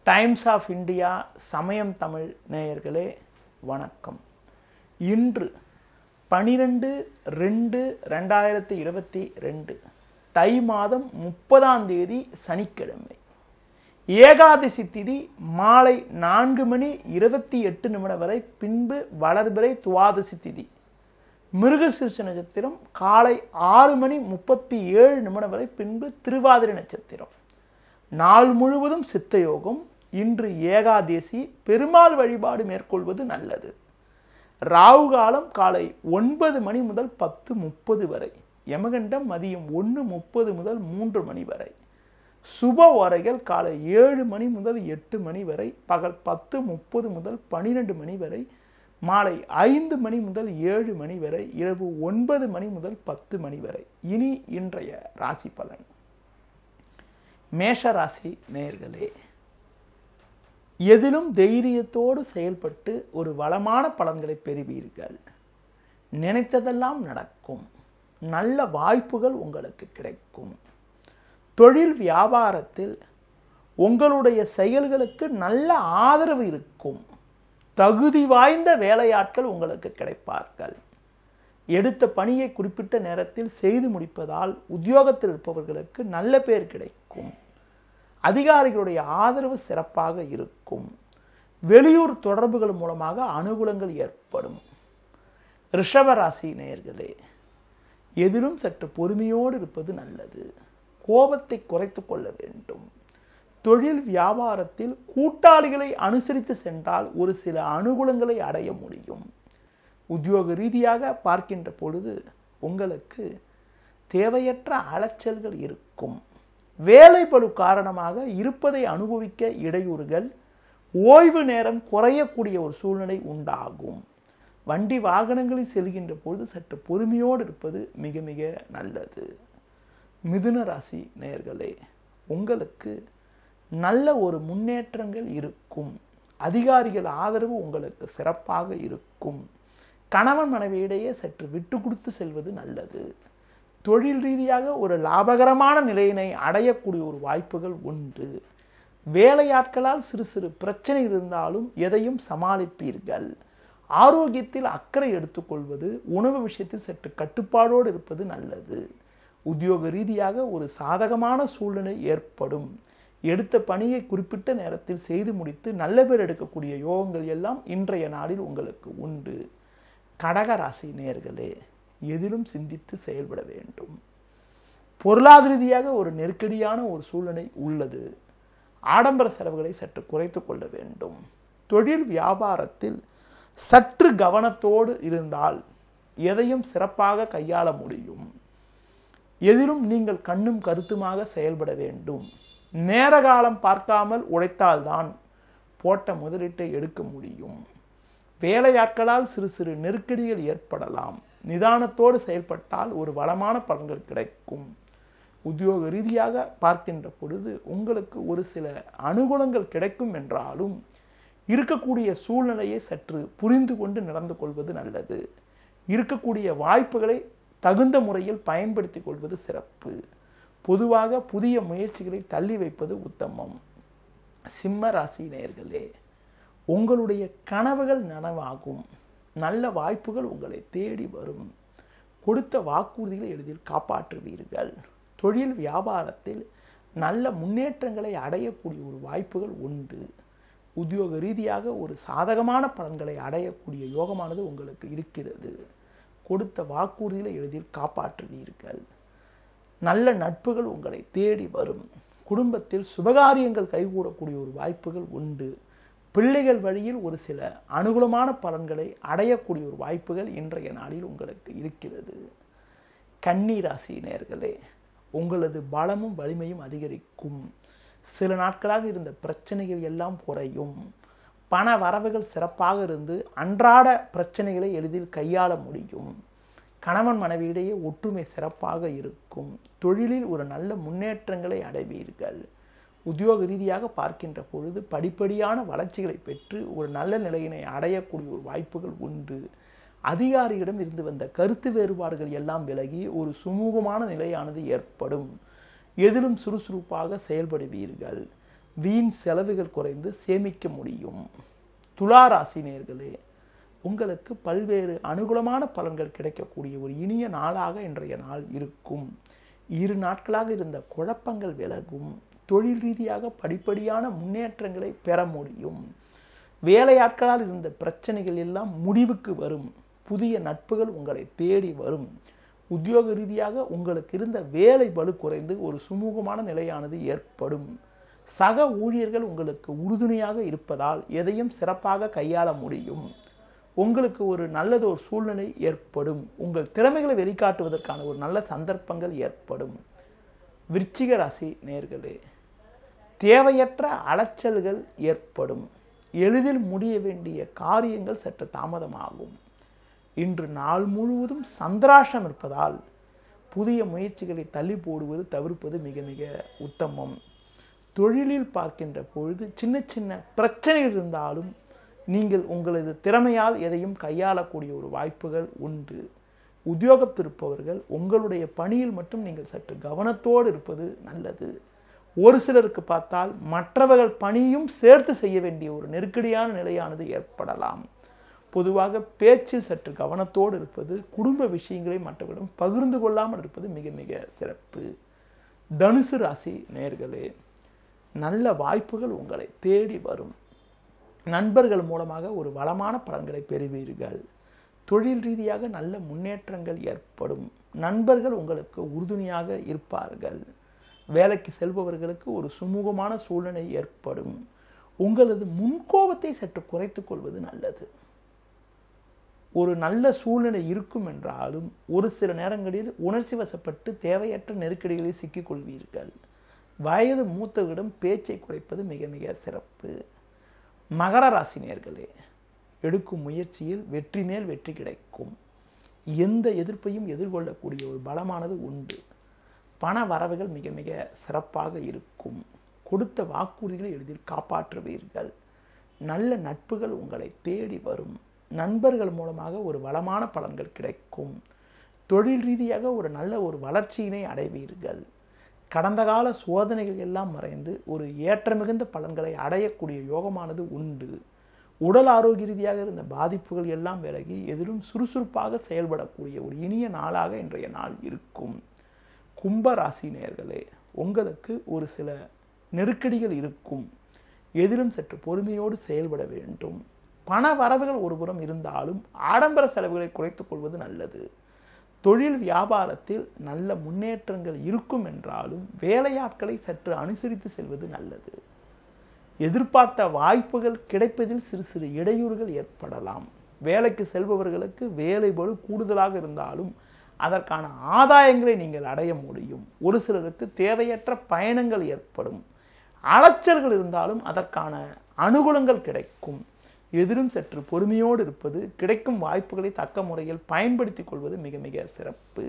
times of India சமயம் தமிழ் நேயர்களே வணக்கம் இன்று பனிரெண்டு ரெண்டு ரெண்டாயிரத்தி இருபத்தி ரெண்டு தை மாதம் முப்பதாம் தேதி சனிக்கிழமை ஏகாதசி திதி மாலை நான்கு மணி இருபத்தி எட்டு நிமிடம் வரை பின்பு வளர்பிறை துவாதசி திதி மிருகசீர்ஷ நட்சத்திரம் காலை ஆறு மணி முப்பத்தி ஏழு நிமிடம் வரை பின்பு திருவாதிரை நட்சத்திரம் நாள் முழுவதும் சித்த யோகம் இன்று ஏகாதேசி பெருமாள் வழிபாடு மேற்கொள்வது நல்லது ராகு காலம் காலை ஒன்பது மணி முதல் பத்து முப்பது வரை யமகண்டம் மதியம் ஒன்று முப்பது முதல் மூன்று மணி வரை சுப ஓரைகள் காலை ஏழு மணி முதல் எட்டு மணி வரை பகல் பத்து முப்பது முதல் பனிரெண்டு மணி வரை மாலை ஐந்து மணி முதல் ஏழு மணி வரை இரவு ஒன்பது மணி முதல் பத்து மணி வரை இனி இன்றைய ராசி பலன் மேஷ ராசி நேயர்களே எதிலும் தைரியத்தோடு செயல்பட்டு ஒரு வளமான பலன்களை பெறுவீர்கள் நினைத்ததெல்லாம் நடக்கும் நல்ல வாய்ப்புகள் உங்களுக்கு கிடைக்கும் தொழில் வியாபாரத்தில் உங்களுடைய செயல்களுக்கு நல்ல ஆதரவு இருக்கும் தகுதி வாய்ந்த வேலையாட்கள் உங்களுக்கு கிடைப்பார்கள் எடுத்த பணியை குறிப்பிட்ட நேரத்தில் செய்து முடிப்பதால் உத்தியோகத்தில் இருப்பவர்களுக்கு நல்ல பேர் கிடைக்கும் அதிகாரிகளுடைய ஆதரவு சிறப்பாக இருக்கும் வெளியூர் தொடர்புகள் மூலமாக அனுகூலங்கள் ஏற்படும் ரிஷபராசி நேயர்களே எதிலும் சற்று பொறுமையோடு இருப்பது நல்லது கோபத்தை குறைத்து கொள்ள வேண்டும் தொழில் வியாபாரத்தில் கூட்டாளிகளை அனுசரித்து சென்றால் ஒரு சில அனுகூலங்களை அடைய முடியும் உத்தியோக ரீதியாக பார்க்கின்ற பொழுது உங்களுக்கு தேவையற்ற அலைச்சல்கள் இருக்கும் வேலைப்பளு காரணமாக இருப்பதை அனுபவிக்க இடையூறுகள் ஓய்வு நேரம் குறையக்கூடிய ஒரு சூழ்நிலை உண்டாகும் வண்டி வாகனங்களில் செல்கின்ற பொழுது சற்று பொறுமையோடு இருப்பது மிக மிக நல்லது மிதுன ராசி நேயர்களே உங்களுக்கு நல்ல ஒரு முன்னேற்றங்கள் இருக்கும் அதிகாரிகள் ஆதரவு உங்களுக்கு சிறப்பாக இருக்கும் கணவன் மனைவியிடையே சற்று விட்டு கொடுத்து செல்வது நல்லது தொழில் ரீதியாக ஒரு லாபகரமான நிலையினை அடையக்கூடிய ஒரு வாய்ப்புகள் உண்டு வேலையாட்களால் சிறு சிறு பிரச்சனை இருந்தாலும் எதையும் சமாளிப்பீர்கள் ஆரோக்கியத்தில் அக்கறை எடுத்துக்கொள்வது உணவு விஷயத்தில் சற்று கட்டுப்பாடோடு இருப்பது நல்லது உத்தியோக ரீதியாக ஒரு சாதகமான சூழ்நிலை ஏற்படும் எடுத்த பணியை குறிப்பிட்ட நேரத்தில் செய்து முடித்து நல்ல பேர் எடுக்கக்கூடிய யோகங்கள் எல்லாம் இன்றைய நாளில் உங்களுக்கு உண்டு கடகராசி நேர்களே எதிலும் சிந்தித்து செயல்பட வேண்டும் பொருளாதார ரீதியாக ஒரு நெருக்கடியான ஒரு சூழ்நிலை உள்ளது ஆடம்பர செலவுகளை சற்று குறைத்து கொள்ள வேண்டும் தொழில் வியாபாரத்தில் சற்று கவனத்தோடு இருந்தால் எதையும் சிறப்பாக கையாள முடியும் எதிலும் நீங்கள் கண்ணும் கருத்துமாக செயல்பட வேண்டும் நேர காலம் பார்க்காமல் உழைத்தால்தான் போட்ட முதலீட்டை எடுக்க முடியும் வேலையாட்களால் சிறு சிறு நெருக்கடிகள் ஏற்படலாம் நிதானத்தோடு செயல்பட்டால் ஒரு வளமான பலன்கள் கிடைக்கும் உத்தியோக ரீதியாக பார்க்கின்ற பொழுது உங்களுக்கு ஒரு சில அனுகூலங்கள் கிடைக்கும் என்றாலும் இருக்கக்கூடிய சூழ்நிலையை சற்று புரிந்து கொண்டு நடந்து கொள்வது நல்லது இருக்கக்கூடிய வாய்ப்புகளை தகுந்த முறையில் பயன்படுத்தி கொள்வது சிறப்பு பொதுவாக புதிய முயற்சிகளை தள்ளி வைப்பது உத்தமம் சிம்ம ராசி நேயர்களே உங்களுடைய கனவுகள் நனவாகும் நல்ல வாய்ப்புகள் உங்களை தேடி வரும் கொடுத்த வாக்குறுதிகளை எளிதில் காப்பாற்றுவீர்கள் தொழில் வியாபாரத்தில் நல்ல முன்னேற்றங்களை அடையக்கூடிய ஒரு வாய்ப்புகள் உண்டு உத்தியோக ரீதியாக ஒரு சாதகமான பலன்களை அடையக்கூடிய யோகமானது உங்களுக்கு இருக்கிறது கொடுத்த வாக்குறுதிகளை எளிதில் காப்பாற்றுவீர்கள் நல்ல நட்புகள் உங்களை தேடி வரும் குடும்பத்தில் சுபகாரியங்கள் கைகூடக்கூடிய ஒரு வாய்ப்புகள் உண்டு பிள்ளைகள் வழியில் ஒரு சில அனுகூலமான பலன்களை அடையக்கூடிய ஒரு வாய்ப்புகள் இன்றைய நாளில் உங்களுக்கு இருக்கிறது கன்னிராசி நேர்களே உங்களது பலமும் வலிமையும் அதிகரிக்கும் சில நாட்களாக இருந்த பிரச்சனைகள் எல்லாம் குறையும் பண வரவுகள் சிறப்பாக இருந்து அன்றாட பிரச்சனைகளை எளிதில் கையாள முடியும் கணவன் மனைவியிடையே ஒற்றுமை சிறப்பாக இருக்கும் தொழிலில் ஒரு நல்ல முன்னேற்றங்களை அடைவீர்கள் உத்தியோக ரீதியாக பார்க்கின்ற பொழுது படிப்படியான வளர்ச்சிகளை பெற்று ஒரு நல்ல நிலையினை அடையக்கூடிய ஒரு வாய்ப்புகள் உண்டு அதிகாரியிடம் இருந்து வந்த கருத்து வேறுபாடுகள் எல்லாம் விலகி ஒரு சுமூகமான நிலையானது ஏற்படும் எதிலும் சுறுசுறுப்பாக செயல்படுவீர்கள் வீண் செலவுகள் குறைந்து சேமிக்க முடியும் துலா ராசி நேர்களே உங்களுக்கு பல்வேறு அனுகூலமான பலன்கள் கிடைக்கக்கூடிய ஒரு இனிய நாளாக இன்றைய நாள் இருக்கும் இரு நாட்களாக இருந்த குழப்பங்கள் விலகும் தொழில் ரீதியாக படிப்படியான முன்னேற்றங்களை பெற முடியும் வேலையாட்களால் இருந்த பிரச்சனைகள் எல்லாம் முடிவுக்கு வரும் புதிய நட்புகள் உங்களை தேடி வரும் உத்தியோக ரீதியாக உங்களுக்கு இருந்த வேலை பளு குறைந்து ஒரு சுமூகமான நிலையானது ஏற்படும் சக ஊழியர்கள் உங்களுக்கு உறுதுணையாக இருப்பதால் எதையும் சிறப்பாக கையாள முடியும் உங்களுக்கு ஒரு நல்லது ஒரு சூழ்நிலை ஏற்படும் உங்கள் திறமைகளை வெளிக்காட்டுவதற்கான ஒரு நல்ல சந்தர்ப்பங்கள் ஏற்படும் விருச்சிக ராசி நேர்களே தேவையற்ற அலைச்சல்கள் ஏற்படும் எளிதில் முடிய வேண்டிய காரியங்கள் சற்று தாமதமாகும் இன்று நாள் முழுவதும் சந்திராஷம் இருப்பதால் புதிய முயற்சிகளை தள்ளி போடுவது தவிர்ப்பது மிக மிக உத்தமம் தொழிலில் பார்க்கின்ற பொழுது சின்ன சின்ன பிரச்சனைகள் இருந்தாலும் நீங்கள் உங்களது திறமையால் எதையும் கையாளக்கூடிய ஒரு வாய்ப்புகள் உண்டு உத்தியோகத்திருப்பவர்கள் உங்களுடைய பணியில் மட்டும் நீங்கள் சற்று கவனத்தோடு இருப்பது நல்லது ஒரு சிலருக்கு பார்த்தால் மற்றவர்கள் பணியும் சேர்த்து செய்ய வேண்டிய ஒரு நெருக்கடியான நிலையானது ஏற்படலாம் பொதுவாக பேச்சில் சற்று கவனத்தோடு இருப்பது குடும்ப விஷயங்களை மற்றவரிடம் பகிர்ந்து கொள்ளாமல் இருப்பது மிக மிக சிறப்பு தனுசு ராசி நேர்களே நல்ல வாய்ப்புகள் உங்களை தேடி வரும் நண்பர்கள் மூலமாக ஒரு வளமான பலன்களை பெறுவீர்கள் தொழில் ரீதியாக நல்ல முன்னேற்றங்கள் ஏற்படும் நண்பர்கள் உங்களுக்கு உறுதுணையாக இருப்பார்கள் வேலைக்கு செல்பவர்களுக்கு ஒரு சுமூகமான சூழ்நிலை ஏற்படும் உங்களது முன்கோபத்தை சற்று குறைத்துக் கொள்வது நல்லது ஒரு நல்ல சூழ்நிலை இருக்கும் என்றாலும் ஒரு சில நேரங்களில் உணர்ச்சி வசப்பட்டு தேவையற்ற நெருக்கடிகளில் சிக்கிக்கொள்வீர்கள் வயது மூத்தவரிடம் பேச்சை குறைப்பது மிக மிக சிறப்பு மகர ராசினியர்களே எடுக்கும் முயற்சியில் வெற்றி மேல் வெற்றி கிடைக்கும் எந்த எதிர்ப்பையும் எதிர்கொள்ளக்கூடிய ஒரு பலமானது உண்டு பண வரவுகள் மிக மிக சிறப்பாக இருக்கும் கொடுத்த வாக்குறுதிகளை எளிதில் காப்பாற்றுவீர்கள் நல்ல நட்புகள் உங்களை தேடி வரும் நண்பர்கள் மூலமாக ஒரு வளமான பலன்கள் கிடைக்கும் தொழில் ரீதியாக ஒரு நல்ல ஒரு வளர்ச்சியினை அடைவீர்கள் கடந்த கால சோதனைகள் எல்லாம் மறைந்து ஒரு ஏற்ற மிகுந்த பலன்களை அடையக்கூடிய யோகமானது உண்டு உடல் ஆரோக்கிய ரீதியாக இருந்த பாதிப்புகள் எல்லாம் விலகி எதிலும் சுறுசுறுப்பாக செயல்படக்கூடிய ஒரு இனிய நாளாக இன்றைய நாள் இருக்கும் கும்ப ராசி நேர்களே உங்களுக்கு ஒரு சில நெருக்கடிகள் இருக்கும் எதிலும் சற்று பொறுமையோடு செயல்பட வேண்டும் பண வரவுகள் ஒருபுறம் இருந்தாலும் ஆடம்பர செலவுகளை குறைத்துக் கொள்வது நல்லது தொழில் வியாபாரத்தில் நல்ல முன்னேற்றங்கள் இருக்கும் என்றாலும் வேலையாட்களை சற்று அனுசரித்து செல்வது நல்லது எதிர்பார்த்த வாய்ப்புகள் கிடைப்பதில் சிறு சிறு இடையூறுகள் ஏற்படலாம் வேலைக்கு செல்பவர்களுக்கு வேலை பளு கூடுதலாக இருந்தாலும் அதற்கான ஆதாயங்களை நீங்கள் அடைய முடியும் ஒரு சிலருக்கு தேவையற்ற பயணங்கள் ஏற்படும் அலைச்சல்கள் இருந்தாலும் அதற்கான அனுகூலங்கள் கிடைக்கும் எதிரும் சற்று பொறுமையோடு இருப்பது கிடைக்கும் வாய்ப்புகளை தக்க முறையில் பயன்படுத்திக் கொள்வது மிக மிக சிறப்பு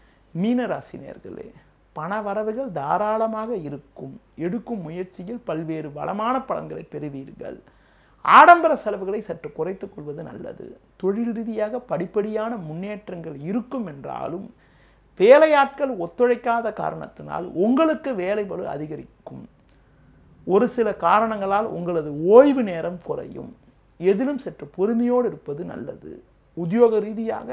மீனராசினியர்களே பண வரவுகள் தாராளமாக இருக்கும் எடுக்கும் முயற்சியில் பல்வேறு வளமான பலன்களை பெறுவீர்கள் ஆடம்பர செலவுகளை சற்று குறைத்துக் கொள்வது நல்லது தொழில் ரீதியாக படிப்படியான முன்னேற்றங்கள் இருக்கும் என்றாலும் வேலையாட்கள் ஒத்துழைக்காத காரணத்தினால் உங்களுக்கு வேலை பளு அதிகரிக்கும் ஒரு சில காரணங்களால் உங்களது ஓய்வு நேரம் குறையும் எதிலும் சற்று பொறுமையோடு இருப்பது நல்லது உத்தியோக ரீதியாக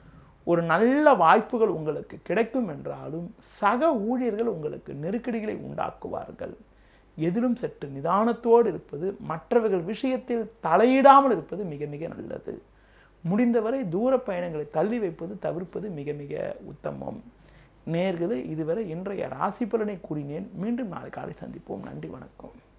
ஒரு நல்ல வாய்ப்புகள் உங்களுக்கு கிடைக்கும் என்றாலும் சக ஊழியர்கள் உங்களுக்கு நெருக்கடிகளை உண்டாக்குவார்கள் எதிலும் சற்று நிதானத்தோடு இருப்பது மற்றவர்கள் விஷயத்தில் தலையிடாமல் இருப்பது மிக மிக நல்லது முடிந்தவரை தூர பயணங்களை தள்ளி வைப்பது தவிர்ப்பது மிக மிக உத்தமம் நேர்களே இதுவரை இன்றைய ராசி பலனை கூறினேன் மீண்டும் நாளை காலை சந்திப்போம் நன்றி வணக்கம்